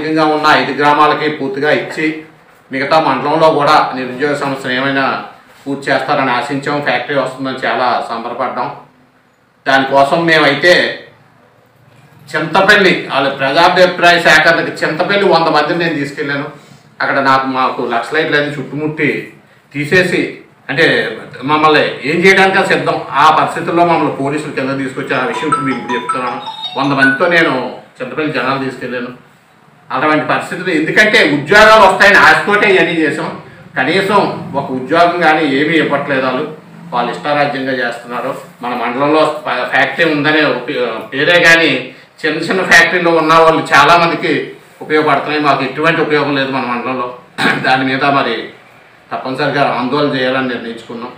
స్థానికంగా ఉన్న ఐదు గ్రామాలకి పూర్తిగా ఇచ్చి మిగతా మండలంలో కూడా నిరుద్యోగ సమస్యను ఏమైనా పూర్తి చేస్తారని ఆశించాం ఫ్యాక్టరీ వస్తుందని చాలా సంబరపడ్డాం దానికోసం మేమైతే చింతపల్లి వాళ్ళ ప్రజాభిప్రాయ సేకరణకి చింతపల్లి వంద మందిని నేను తీసుకెళ్ళాను అక్కడ నాకు మాకు లక్ష లైట్లు అది చుట్టుముట్టి తీసేసి అంటే మమ్మల్ని ఏం చేయడానికి సిద్ధం ఆ పరిస్థితుల్లో మమ్మల్ని పోలీసులు కింద తీసుకొచ్చి ఆ విషయం ఇప్పుడు మీకు చెప్తున్నాను వంద మందితో నేను చింతపల్లి జనాలు తీసుకెళ్ళాను అటువంటి పరిస్థితులు ఎందుకంటే ఉద్యోగాలు వస్తాయని ఆశతోటే ఇవన్నీ చేసాం కనీసం ఒక ఉద్యోగం కానీ ఏమీ ఇవ్వట్లేదు వాళ్ళు వాళ్ళు ఇష్టారాజ్యంగా చేస్తున్నారు మన మండలంలో ఫ- ఫ్యాక్టరీ ఉందనే ఉపయో- పేరే కానీ చిన్న చిన్న ఫ్యాక్టరీలో ఉన్న వాళ్ళు చాలామందికి ఉపయోగపడుతున్నాయి మాకు ఎటువంటి ఉపయోగం లేదు మన మండలంలో దాని మీద మరి తప్పనిసరిగా ఆందోళన చేయాలని నిర్ణయించుకున్నాం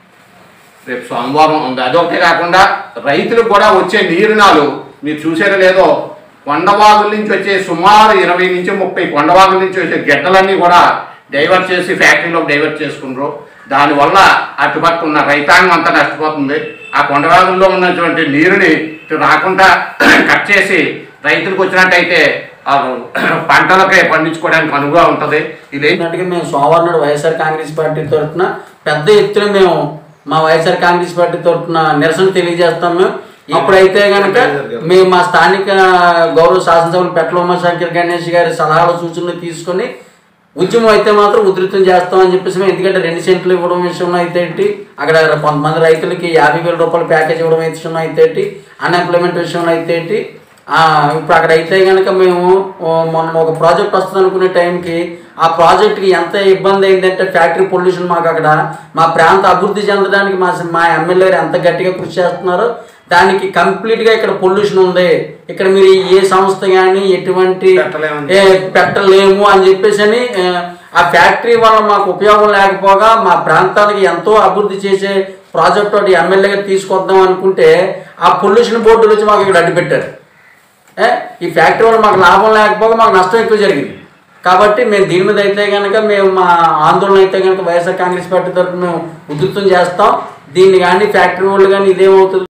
రేపు సోమవారం ఉంది అదొకటే కాకుండా రైతులకు కూడా వచ్చే నీరునాలు మీరు చూసారో లేదో కొండవాగుల నుంచి వచ్చే సుమారు ఇరవై నుంచి ముప్పై కొండవాగుల నుంచి వచ్చే గెడ్డలన్నీ కూడా డైవర్ట్ చేసి ఫ్యాక్టరీలోకి డైవర్ట్ చేసుకున్నారు దానివల్ల అటుపక్క ఉన్న రైతాంగం అంతా నష్టపోతుంది ఆ కొండవాగుల్లో ఉన్నటువంటి నీరుని ఇటు రాకుండా కట్ చేసి రైతులకు వచ్చినట్టయితే ఆ పంటలకే పండించుకోవడానికి అనువుగా ఉంటుంది ఇదే చెప్పినట్టుగా మేము సోమవారం నాడు వైఎస్ఆర్ కాంగ్రెస్ పార్టీ తరఫున పెద్ద ఎత్తున మేము మా వైఎస్ఆర్ కాంగ్రెస్ పార్టీ తరఫున నిరసన తెలియజేస్తాం మేము ఇప్పుడైతే కనుక మేము మా స్థానిక గౌరవ శాసనసభ్యులు పెట్ల ఉమాశంకర్ గణేష్ గారి సలహాలు సూచనలు తీసుకొని ఉద్యమం అయితే మాత్రం ఉధృతం చేస్తామని చెప్పేసి మేము ఎందుకంటే రెండు సెంట్లు ఇవ్వడం విషయంలో అయితే ఏంటి అక్కడ కొంతమంది రైతులకి యాభై వేల రూపాయల ప్యాకేజ్ ఇవ్వడం విషయంలో అయితే ఏంటి అన్ఎంప్లాయ్మెంట్ విషయంలో అయితే ఏంటి ఆ, ఇప్పుడు అక్కడ అయితే కనుక మేము ఓ, మొన్న ఒక ప్రాజెక్ట్ వస్తుంది అనుకునే టైంకి ఆ ప్రాజెక్ట్కి ఎంత ఇబ్బంది అయిందంటే ఫ్యాక్టరీ పొల్యూషన్ మాకు అక్కడ మా ప్రాంత అభివృద్ధి చెందడానికి మా మా ఎమ్మెల్యే గారు ఎంత గట్టిగా కృషి చేస్తున్నారో దానికి కంప్లీట్గా ఇక్కడ పొల్యూషన్ ఉంది ఇక్కడ మీరు ఏ సంస్థ కానీ ఎటువంటి పెట్టలేమని. ఏ, పెట్టలేము అని చెప్పేసి అని ఆ, ఆ ఫ్యాక్టరీ వల్ల మాకు ఉపయోగం లేకపోగా మా ప్రాంతానికి ఎంతో అభివృద్ధి చేసే ప్రాజెక్ట్ ఒకటి ఎమ్మెల్యే గారు తీసుకొద్దాం అనుకుంటే ఆ పొల్యూషన్ బోర్డులు వచ్చి మాకు ఇక్కడ అడ్డుపెట్టారు ఏ, ఈ ఫ్యాక్టరీ వల్ల మాకు లాభం లేకపోగా మాకు నష్టం ఎక్కువ జరిగింది కాబట్టి మేము దీని మీద అయితే కనుక మేము మా ఆందోళన అయితే కనుక వైఎస్ఆర్ కాంగ్రెస్ పార్టీ తరఫున మేము ఉధృతం చేస్తాం దీన్ని కానీ ఫ్యాక్టరీ వాళ్ళు కానీ ఇదేమవుతుంది